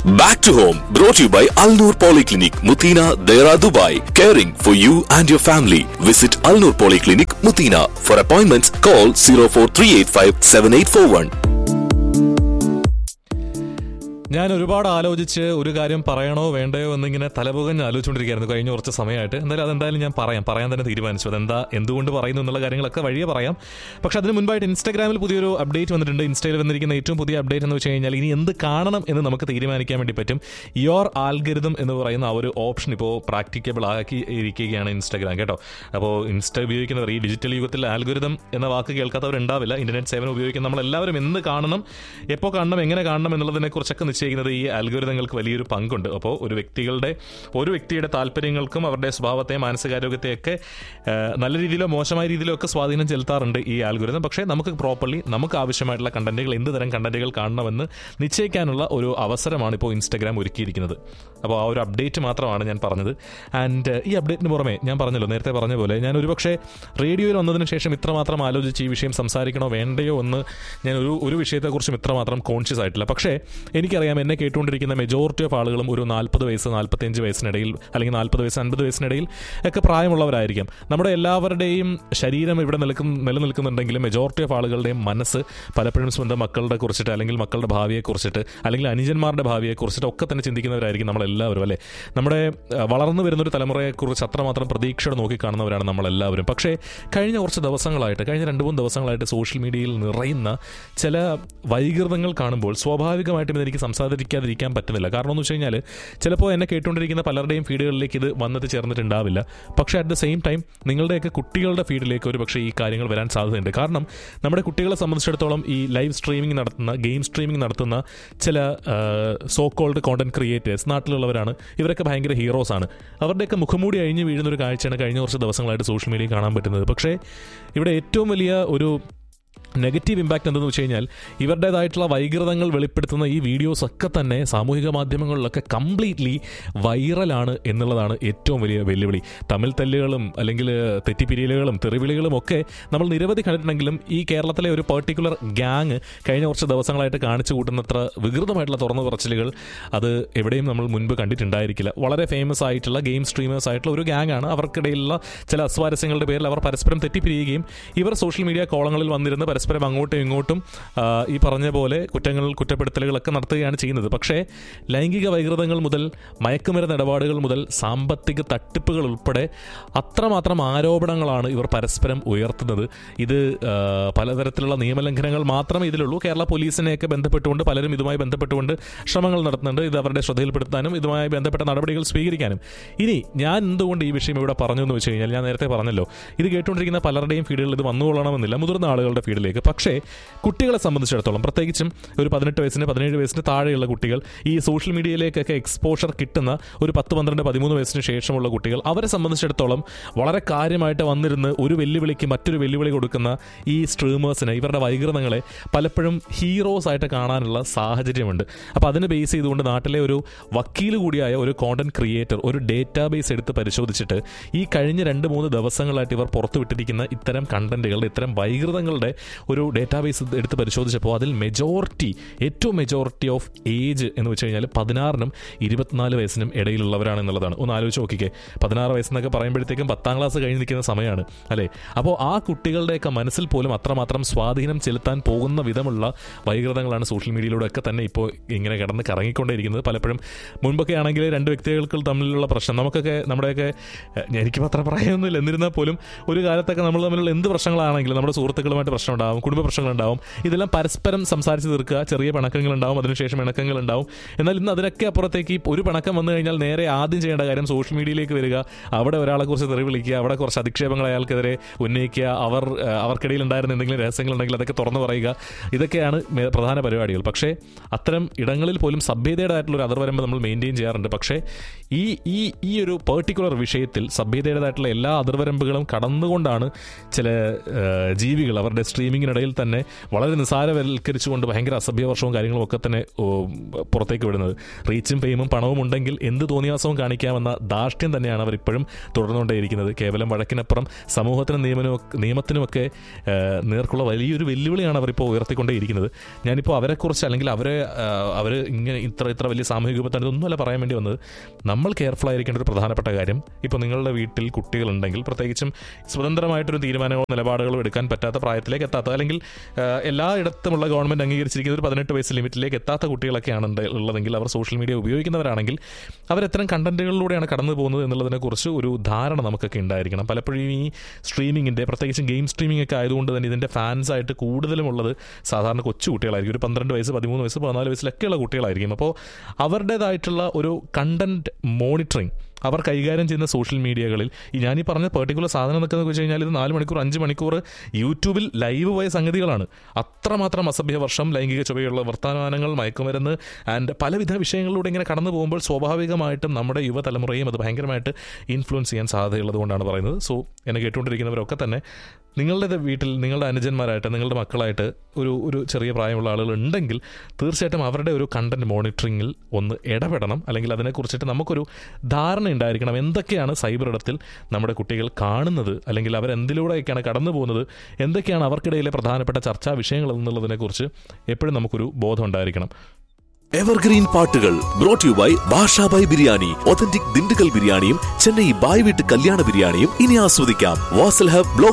Back to home, brought to you by Al Noor Polyclinic, Mutina, Dera, Dubai. Caring for you and your family. Visit Al Noor Polyclinic, Mutina. For appointments, call 04385 7841. ഞാൻ ഒരുപാട് ആലോചിച്ച് ഒരു കാര്യം പറയണോ വേണ്ടയോ എന്നിങ്ങനെ തലപുകഞ്ഞ് ആലോചിച്ചുകൊണ്ടിരിക്കുകയായിരുന്നു കഴിഞ്ഞ കുറച്ച് സമയമായിട്ട് എന്തായാലും അതെന്തായാലും ഞാൻ പറയാം പറയാൻ തന്നെ തീരുമാനിച്ചു അതെന്താ എന്തുകൊണ്ട് പറയുന്നു എന്നുള്ള കാര്യങ്ങളൊക്കെ വഴിയെ പറയാം പക്ഷെ അതിന് മുൻപായിട്ട് ഇൻസ്റ്റാഗ്രാമിൽ പുതിയൊരു അപ്ഡേറ്റ് വന്നിട്ടുണ്ട് ഇൻസ്റ്റയിൽ വന്നിരിക്കുന്ന ഏറ്റവും പുതിയ അപ്ഡേറ്റ് എന്ന് വെച്ച് കഴിഞ്ഞാൽ ഇനി എന്ത് കാണണം എന്ന് നമുക്ക് തീരുമാനിക്കാൻ വേണ്ടി പറ്റും യോർ ആൽഗരിതം എന്ന് പറയുന്ന ആ ഒരു ഓപ്ഷൻ ഇപ്പോൾ പ്രാക്ടിക്കബിൾ ആക്കി ഇരിക്കുകയാണ് ഇൻസ്റ്റാഗ്രാം കേട്ടോ അപ്പോൾ ഇൻസ്റ്റ ഉപയോഗിക്കുന്നവർ ഈ ഡിജിറ്റൽ യുഗത്തിൽ ആൽഗരിതം എന്ന വാക്ക് കേൾക്കാത്തവരുണ്ടാവില്ല ഇന്റർനെറ്റ് സേവനം ഉപയോഗിക്കുന്ന നമ്മളെല്ലാവരും എന്ത് കാണണം എപ്പോൾ കാണണം എങ്ങനെ കാണണം എന്നുള്ളതിനെ കുറിച്ചൊക്കെ നിശ്ചയിക്കുന്നത് ഈ ആൽഗോരിതങ്ങൾക്ക് വലിയൊരു പങ്കുണ്ട് അപ്പോൾ ഒരു വ്യക്തികളുടെ ഒരു വ്യക്തിയുടെ താല്പര്യങ്ങൾക്കും അവരുടെ സ്വഭാവത്തെ മാനസികാരോഗ്യത്തെയൊക്കെ ആ, നല്ല രീതിയിലോ മോശമായ രീതിയിലോ ഒക്കെ സ്വാധീനം ചെലുത്താറുണ്ട് ഈ ആൽഗോരിതം പക്ഷേ നമുക്ക് പ്രോപ്പർലി നമുക്ക് ആവശ്യമായിട്ടുള്ള കണ്ടന്റുകൾ എന്ത് തരം കണ്ടന്റുകൾ കാണണമെന്ന് നിശ്ചയിക്കാനുള്ള ഒരു അവസരമാണ് ഇപ്പോൾ ഇൻസ്റ്റാഗ്രാം ഒരുക്കിയിരിക്കുന്നത് അപ്പോൾ ആ ഒരു അപ്ഡേറ്റ് മാത്രമാണ് ഞാൻ പറഞ്ഞത് ആൻഡ് ഈ അപ്ഡേറ്റിന് പുറമെ ഞാൻ പറഞ്ഞല്ലോ നേരത്തെ പറഞ്ഞ പോലെ ഞാൻ ഒരുപക്ഷെ റേഡിയോയിൽ വന്നതിന് ശേഷം ഇത്രമാത്രം ആലോചിച്ച് ഈ വിഷയം സംസാരിക്കണോ വേണ്ടയോ എന്ന് ഞാൻ ഒരു ഒരു വിഷയത്തെക്കുറിച്ചും ഇത്രമാത്രം കോൺഷ്യസ് ആയിട്ടില്ല പക്ഷേ എനിക്കറിയാം എന്നെ കേട്ടുകൊണ്ടിരിക്കുന്ന മെജോറിറ്റി ഓഫ് ആളുകളും ഒരു നാൽപ്പത് വയസ്സ് നാൽപ്പത്തഞ്ച് വയസ്സിനിടയിൽ അല്ലെങ്കിൽ നാൽപ്പത് വയസ്സ് അൻപത് വയസ്സിനിടയിൽ ഒക്കെ പ്രായമുള്ളവരായിരിക്കും നമ്മുടെ എല്ലാവരുടെയും ശരീരം ഇവിടെ നിൽക്കുന്ന നിലനിൽക്കുന്നുണ്ടെങ്കിലും മെജോറിറ്റി ഓഫ് ആളുകളുടെയും മനസ്സ് പലപ്പോഴും സ്വന്തം മക്കളുടെ കുറിച്ചിട്ട് അല്ലെങ്കിൽ മക്കളുടെ ഭാവിയെക്കുറിച്ചിട്ട് അല്ലെങ്കിൽ അനുജന്മാരുടെ ഭാവിയെക്കുറിച്ചിട്ട് ഒക്കെ തന്നെ ചിന്തിക്കുന്നവരായിരിക്കും നമ്മളെല്ലാവരും അല്ലേ നമ്മുടെ അഹ്, വളർന്നു വരുന്നൊരു തലമുറയെക്കുറിച്ച് അത്രമാത്രം പ്രതീക്ഷയോടെ നോക്കിക്കാണുന്നവരാണ് നമ്മളെല്ലാവരും പക്ഷേ കഴിഞ്ഞ കുറച്ച് ദിവസങ്ങളായിട്ട് കഴിഞ്ഞ രണ്ട് മൂന്ന് ദിവസങ്ങളായിട്ട് സോഷ്യൽ മീഡിയയിൽ നിറയുന്ന ചില വൈകൃതങ്ങൾ കാണുമ്പോൾ സ്വാഭാവികമായിട്ടും ഇതെനിക്ക് സംസാരിക്കാതിരിക്കാൻ പറ്റുന്നില്ല കാരണം എന്ന് വെച്ച് കഴിഞ്ഞാൽ ചിലപ്പോൾ എന്നെ കേട്ടുകൊണ്ടിരിക്കുന്ന പലരുടെയും ഫീഡുകളിലേക്ക് ഇത് വന്നത് ചേർന്നിട്ടുണ്ടാവില്ല പക്ഷേ അറ്റ് ദ സെയിം ടൈം നിങ്ങളുടെയൊക്കെ കുട്ടികളുടെ ഫീഡിലേക്ക് ഒരു പക്ഷേ ഈ കാര്യങ്ങൾ വരാൻ സാധ്യതയുണ്ട് കാരണം നമ്മുടെ കുട്ടികളെ സംബന്ധിച്ചിടത്തോളം ഈ ലൈവ് സ്ട്രീമിംഗ് നടത്തുന്ന ഗെയിം സ്ട്രീമിംഗ് നടത്തുന്ന ചില സോ കോൾഡ് കോണ്ടന്റ് ക്രിയേറ്റേഴ്സ് നാട്ടിലുള്ളവരാണ് ഇവരൊക്കെ ഭയങ്കര ഹീറോസ് ആണ് അവരുടെയൊക്കെ മുഖംമൂടി അഴിഞ്ഞു വീഴുന്ന ഒരു കാഴ്ചയാണ് കഴിഞ്ഞ കുറച്ച് ദിവസങ്ങളായിട്ട് സോഷ്യൽ മീഡിയയിൽ കാണാൻ പറ്റുന്നത് പക്ഷേ ഇവിടെ ഏറ്റവും വലിയ ഒരു നെഗറ്റീവ് ഇമ്പാക്റ്റ് എന്തെന്ന് വെച്ച് കഴിഞ്ഞാൽ ഇവരുടേതായിട്ടുള്ള വൈകൃതങ്ങൾ വെളിപ്പെടുത്തുന്ന ഈ വീഡിയോസ് ഒക്കെ തന്നെ സാമൂഹിക മാധ്യമങ്ങളിലൊക്കെ കംപ്ലീറ്റ്ലി വൈറലാണ് എന്നുള്ളതാണ് ഏറ്റവും വലിയ വെല്ലുവിളി തമിഴ് തല്ലുകളും അല്ലെങ്കിൽ തെറ്റിപ്പിരിയലുകളും തെറിവിളികളും ഒക്കെ നമ്മൾ നിരവധി കണ്ടിട്ടുണ്ടെങ്കിലും ഈ കേരളത്തിലെ ഒരു പെർട്ടിക്കുലർ ഗ്യാങ് കഴിഞ്ഞ കുറച്ച് ദിവസങ്ങളായിട്ട് കാണിച്ചു കൂട്ടുന്നത്ര വികൃതമായിട്ടുള്ള തുറന്നു പറച്ചിലുകൾ അത് എവിടെയും നമ്മൾ മുൻപ് കണ്ടിട്ടുണ്ടായിരിക്കില്ല വളരെ ഫേമസ് ആയിട്ടുള്ള ഗെയിം സ്ട്രീമേഴ്സ് ആയിട്ടുള്ള ഒരു ഗ്യാങ് ആണ് അവർക്കിടയിലുള്ള ചില അസ്വാരസ്യങ്ങളുടെ പേരിൽ അവർ പരസ്പരം തെറ്റിപ്പിരിയുകയും ഇവർ സോഷ്യൽ മീഡിയ കോളങ്ങളിൽ വന്നിരുന്ന് പരസ്പരം അങ്ങോട്ടും ഇങ്ങോട്ടും ആ, ഈ പറഞ്ഞ പോലെ കുറ്റങ്ങൾ കുറ്റപ്പെടുത്തലുകളൊക്കെ നടത്തുകയാണ് ചെയ്യുന്നത് പക്ഷേ ലൈംഗിക വൈകൃതങ്ങൾ മുതൽ മയക്കുമരുന്ന് ഇടപാടുകൾ മുതൽ സാമ്പത്തിക തട്ടിപ്പുകൾ ഉൾപ്പെടെ അത്രമാത്രം ആരോപണങ്ങളാണ് ഇവർ പരസ്പരം ഉയർത്തുന്നത് ഇത് ആ, പലതരത്തിലുള്ള നിയമലംഘനങ്ങൾ മാത്രമേ ഇതിലുള്ളൂ കേരള പോലീസിനെയൊക്കെ ബന്ധപ്പെട്ടുകൊണ്ട് പലരും ഇതുമായി ബന്ധപ്പെട്ടുകൊണ്ട് ശ്രമങ്ങൾ നടത്തുന്നുണ്ട് ഇത് അവരുടെ ശ്രദ്ധയിൽപ്പെടുത്താനും ഇതുമായി ബന്ധപ്പെട്ട നടപടികൾ സ്വീകരിക്കാനും ഇനി ഞാൻ എന്തുകൊണ്ട് ഈ വിഷയം ഇവിടെ പറഞ്ഞു എന്ന് വെച്ച് കഴിഞ്ഞാൽ ഞാൻ നേരത്തെ പറഞ്ഞല്ലോ ഇത് കേട്ടുകൊണ്ടിരിക്കുന്ന പലരുടെയും ഫീഡുകളിൽ ഇത് വന്നുകൊള്ളണമെന്നില്ല മുതിർന്ന ആളുകളുടെ ഫീഡിലേക്ക് പക്ഷേ കുട്ടികളെ സംബന്ധിച്ചിടത്തോളം പ്രത്യേകിച്ചും ഒരു പതിനെട്ട് വയസ്സിന് പതിനേഴ് വയസ്സിന് താഴെയുള്ള കുട്ടികൾ ഈ സോഷ്യൽ മീഡിയയിലേക്കൊക്കെ എക്സ്പോഷർ കിട്ടുന്ന ഒരു പത്ത് പന്ത്രണ്ട് പതിമൂന്ന് വയസ്സിന് ശേഷമുള്ള കുട്ടികൾ അവരെ സംബന്ധിച്ചിടത്തോളം വളരെ കാര്യമായിട്ട് വന്നിരുന്ന് ഒരു വെല്ലുവിളിക്ക് മറ്റൊരു വെല്ലുവിളി കൊടുക്കുന്ന ഈ സ്ട്രീമേഴ്സിനെ ഇവരുടെ വൈകൃതങ്ങളെ പലപ്പോഴും ഹീറോസ് ആയിട്ട് കാണാനുള്ള സാഹചര്യമുണ്ട് അപ്പോൾ അതിന് ബേസ് ചെയ്തുകൊണ്ട് നാട്ടിലെ ഒരു വക്കീൽ കൂടിയായ ഒരു കോണ്ടന്റ് ക്രിയേറ്റർ ഒരു ഡേറ്റാബേസ് എടുത്ത് പരിശോധിച്ചിട്ട് ഈ കഴിഞ്ഞ രണ്ട് മൂന്ന് ദിവസങ്ങളായിട്ട് ഇവർ പുറത്തുവിട്ടിരിക്കുന്ന ഇത്തരം കണ്ടന്റുകളുടെ ഇത്തരം വൈകൃതങ്ങളുടെ ഒരു ഡേറ്റാബേസ് എടുത്ത് പരിശോധിച്ചപ്പോൾ അതിൽ മെജോറിറ്റി ഏറ്റവും മെജോറിറ്റി ഓഫ് ഏജ് എന്ന് വെച്ച് കഴിഞ്ഞാൽ പതിനാറിനും ഇരുപത്തിനാല് വയസ്സിനും ഇടയിലുള്ളവരാണ് എന്നുള്ളതാണ് ഒന്ന് ആലോചിച്ച് നോക്കിക്കേ പതിനാറ് വയസ്സെന്നൊക്കെ പറയുമ്പോഴത്തേക്കും പത്താം ക്ലാസ് കഴിഞ്ഞ് നിൽക്കുന്ന സമയമാണ് അല്ലേ അപ്പോൾ ആ കുട്ടികളുടെയൊക്കെ മനസ്സിൽ പോലും അത്രമാത്രം സ്വാധീനം ചെലുത്താൻ പോകുന്ന വിധമുള്ള വൈകൃതങ്ങളാണ് സോഷ്യൽ മീഡിയയിലൂടെ ഒക്കെ തന്നെ ഇപ്പോൾ ഇങ്ങനെ കിടന്ന് കറങ്ങിക്കൊണ്ടേയിരിക്കുന്നത് പലപ്പോഴും മുൻപൊക്കെ ആണെങ്കിൽ രണ്ട് വ്യക്തികൾക്ക് തമ്മിലുള്ള പ്രശ്നം നമുക്കൊക്കെ നമ്മുടെയൊക്കെ ഏഹ്, എനിക്കിപ്പോൾ അത്ര പ്രായമൊന്നുമില്ല എന്നിരുന്നാൽ പോലും ഒരു കാലത്തൊക്കെ നമ്മൾ തമ്മിലുള്ള എന്ത് പ്രശ്നങ്ങളാണെങ്കിലും നമ്മുടെ സുഹൃത്തുക്കളുമായിട്ട് പ്രശ്നം ഉണ്ടാവും കുടുംബ പ്രശ്നങ്ങളുണ്ടാവും ഇതെല്ലാം പരസ്പരം സംസാരിച്ച് തീർക്കുക ചെറിയ പിണക്കങ്ങളുണ്ടാവും അതിനുശേഷം ഇണക്കങ്ങളുണ്ടാവും എന്നാൽ ഇന്ന് അതിനൊക്കെ അപ്പുറത്തേക്ക് ഒരു പിണക്കം വന്നു കഴിഞ്ഞാൽ നേരെ ആദ്യം ചെയ്യേണ്ട കാര്യം സോഷ്യൽ മീഡിയയിലേക്ക് വരിക അവിടെ ഒരാളെ കുറിച്ച് തെറി വിളിക്കുക അവിടെ കുറച്ച് അധിക്ഷേപങ്ങൾ അയാൾക്കെതിരെ ഉന്നയിക്കുക അവർ ഏഹ്, അവർക്കിടയിൽ ഉണ്ടായിരുന്ന എന്തെങ്കിലും രഹസ്യങ്ങളുണ്ടെങ്കിൽ അതൊക്കെ തുറന്നു പറയുക ഇതൊക്കെയാണ് മേ- പ്രധാന പരിപാടികൾ പക്ഷേ അത്തരം ഇടങ്ങളിൽ പോലും സഭ്യതയുടേതായിട്ടുള്ള ഒരു അതിർവരമ്പ് നമ്മൾ മെയിൻറ്റെയിൻ ചെയ്യാറുണ്ട് പക്ഷേ ഈ ഈ ഈ ഒരു പെർട്ടിക്കുലർ വിഷയത്തിൽ സഭ്യതയുടേതായിട്ടുള്ള എല്ലാ അതിർവരമ്പുകളും കടന്നുകൊണ്ടാണ് ചില ഏഹ്, ജീവികൾ അവരുടെ സ്ട്രീമിംഗ് സ്ട്രീമിങ്ങിനിടയിൽ തന്നെ വളരെ നിസാരവൽക്കരിച്ചുകൊണ്ട് ഭയങ്കര അസഭ്യവർഷവും കാര്യങ്ങളും ഒക്കെ തന്നെ ഓ, പുറത്തേക്ക് വിടുന്നത് റീച്ചും ഫെയിമും പണവും ഉണ്ടെങ്കിൽ എന്ത് തോന്നിയാസവും കാണിക്കാമെന്ന ധാർഷ്ട്യം തന്നെയാണ് അവർ ഇപ്പോഴും തുടർന്നുകൊണ്ടേയിരിക്കുന്നത് കേവലം വഴക്കിനപ്പുറം സമൂഹത്തിനും നിയമനും നിയമത്തിനുമൊക്കെ ആ, നേർക്കുള്ള വലിയൊരു വെല്ലുവിളിയാണ് അവരിപ്പോൾ ഉയർത്തിക്കൊണ്ടേയിരിക്കുന്നത് ഞാനിപ്പോൾ അവരെക്കുറിച്ച് അല്ലെങ്കിൽ അവരെ അവർ ഇങ്ങനെ ഇത്ര ഇത്ര വലിയ സാമൂഹിക വിപത്താണ് ഇതൊന്നുമല്ല പറയാൻ വേണ്ടി വന്നത് നമ്മൾ കെയർഫുൾ ആയിരിക്കേണ്ട ഒരു പ്രധാനപ്പെട്ട കാര്യം ഇപ്പോൾ നിങ്ങളുടെ വീട്ടിൽ കുട്ടികളുണ്ടെങ്കിൽ പ്രത്യേകിച്ചും സ്വതന്ത്രമായിട്ടൊരു തീരുമാനങ്ങളോ നിലപാടുകളോ എടുക്കാൻ പറ്റാത്ത പ്രായത്തിലേക്ക് എത്താത്ത അല്ലെങ്കിൽ ആ, എല്ലായിടത്തുമുള്ള ഗവൺമെന്റ് അംഗീകരിച്ചിരിക്കുന്ന ഒരു പതിനെട്ട് വയസ്സ് ലിമിറ്റിലേക്ക് എത്താത്ത കുട്ടികളൊക്കെയാണ് ഉണ്ട് ഉള്ളതെങ്കിൽ അവർ സോഷ്യൽ മീഡിയ ഉപയോഗിക്കുന്നവരാണെങ്കിൽ അവരെത്തരം കണ്ടന്റുകളിലൂടെയാണ് കടന്നു പോകുന്നത് എന്നുള്ളതിനെക്കുറിച്ച് ഒരു ധാരണ നമുക്കൊക്കെ ഉണ്ടായിരിക്കണം പലപ്പോഴും ഈ സ്ട്രീമിങ്ങിൻ്റെ പ്രത്യേകിച്ചും ഗെയിം സ്ട്രീമിംഗ് ഒക്കെ ആയതുകൊണ്ട് തന്നെ ഇതിൻ്റെ ഫാൻസായിട്ട് കൂടുതലും ഉള്ളത് സാധാരണ കൊച്ചു കുട്ടികളായിരിക്കും ഒരു പന്ത്രണ്ട് വയസ്സ് പതിമൂന്ന് വയസ്സ് പതിനാല് വയസ്സിലൊക്കെയുള്ള കുട്ടികളായിരിക്കും അപ്പോൾ അവരുടേതായിട്ടുള്ള ഒരു കണ്ടന്റ് മോണിറ്ററിങ് അവർ കൈകാര്യം ചെയ്യുന്ന സോഷ്യൽ മീഡിയകളിൽ ഈ ഞാൻ ഈ പറഞ്ഞ പെർട്ടിക്കുലർ സാധനം എന്നൊക്കെ വെച്ച് കഴിഞ്ഞാൽ ഇത് നാല് മണിക്കൂർ അഞ്ച് മണിക്കൂർ യൂട്യൂബിൽ ലൈവ് പോയ സംഗതികളാണ് അത്രമാത്രം അസഭ്യ വർഷം ലൈംഗിക ചുവയുള്ള വർത്തമാനങ്ങൾ മയക്കുമരുന്ന് ആൻഡ് പലവിധ വിഷയങ്ങളിലൂടെ ഇങ്ങനെ കടന്നു പോകുമ്പോൾ സ്വാഭാവികമായിട്ടും നമ്മുടെ യുവതലമുറയും അത് ഭയങ്കരമായിട്ട് ഇൻഫ്ലുവൻസ് ചെയ്യാൻ സാധ്യതയുള്ളത് കൊണ്ടാണ് പറയുന്നത് സോ എന്നെ കേട്ടുകൊണ്ടിരിക്കുന്നവരൊക്കെ തന്നെ നിങ്ങളുടെ വീട്ടിൽ നിങ്ങളുടെ അനുജന്മാരായിട്ട് നിങ്ങളുടെ മക്കളായിട്ട് ഒരു ഒരു ചെറിയ പ്രായമുള്ള ആളുകൾ ഉണ്ടെങ്കിൽ തീർച്ചയായിട്ടും അവരുടെ ഒരു കണ്ടന്റ് മോണിറ്ററിങ്ങിൽ ഒന്ന് ഇടപെടണം അല്ലെങ്കിൽ അതിനെക്കുറിച്ചിട്ട് നമുക്കൊരു ധാരണ ഉണ്ടായിരിക്കണം എന്തൊക്കെയാണ് സൈബർ ഇടത്തിൽ നമ്മുടെ കുട്ടികൾ കാണുന്നത് അല്ലെങ്കിൽ അവരെന്തിലൂടെയൊക്കെയാണ് കടന്നു പോകുന്നത് എന്തൊക്കെയാണ് അവർക്കിടയിലെ പ്രധാനപ്പെട്ട ചർച്ചാ വിഷയങ്ങൾ എന്നുള്ളതിനെക്കുറിച്ച് എപ്പോഴും നമുക്കൊരു ബോധം ഉണ്ടായിരിക്കണം എവർഗ്രീൻ പാട്ടുകൾ brought you by Basha Bhai biryani authentic Dindigul ബിരിയാണിയും ചെന്നൈ ബായ് വീട്ട് കല്യാണ ബിരിയാണിയും ഇനി ആസ്വദിക്കാം വാസൽ ഹബ് ബ്ലോക്ക്